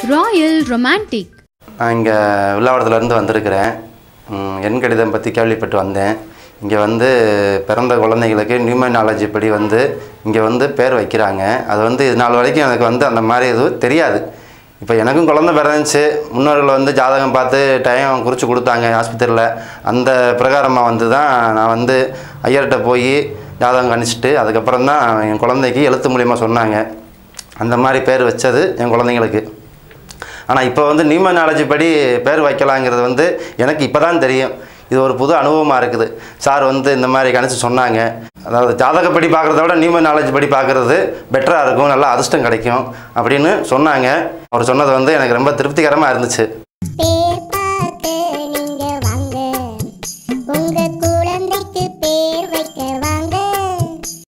Royal romantic நான் இங்கே வில்லாவரத்துலேருந்து வந்திருக்கிறேன் ம், எண் கடிதம் பற்றி கேள்விப்பட்டு வந்தேன் இங்கே வந்து பிறந்த குழந்தைகளுக்கு நியூமனாலஜி படி வந்து இங்கே வந்து பேர் வைக்கிறாங்க அது வந்து இது நாள் வரைக்கும் எனக்கு வந்து அந்த மாதிரி எதுவும் தெரியாது இப்போ எனக்கும் குழந்தை பிறந்துச்சு முன்னோர்கள் வந்து ஜாதகம் பார்த்து டைம் குறித்து கொடுத்தாங்க ஆஸ்பத்திரியில் அந்த பிரகாரமாக வந்து தான் நான் வந்து ஐயர்கிட்ட போய் ஜாதகம் கணிச்சிட்டு அதுக்கப்புறம் தான் என் குழந்தைக்கு எழுத்து மூலியமாக சொன்னாங்க அந்த மாதிரி பேர் வச்சது என் குழந்தைங்களுக்கு ஆனால் இப்போ வந்து நியூமனாலஜி படி பேர் வைக்கலாங்கிறது வந்து எனக்கு இப்போ தான் தெரியும் இது ஒரு புது அனுபவமாக இருக்குது சார் வந்து இந்த மாதிரி கணிச்சு சொன்னாங்க அதாவது ஜாதகப்படி பார்க்குறத விட நியூமனாலஜி படி பார்க்குறது பெட்டராக இருக்கும் நல்லா அதிர்ஷ்டம் கிடைக்கும் அப்படின்னு சொன்னாங்க அவர் சொன்னது வந்து எனக்கு ரொம்ப திருப்திகரமாக இருந்துச்சு பேர்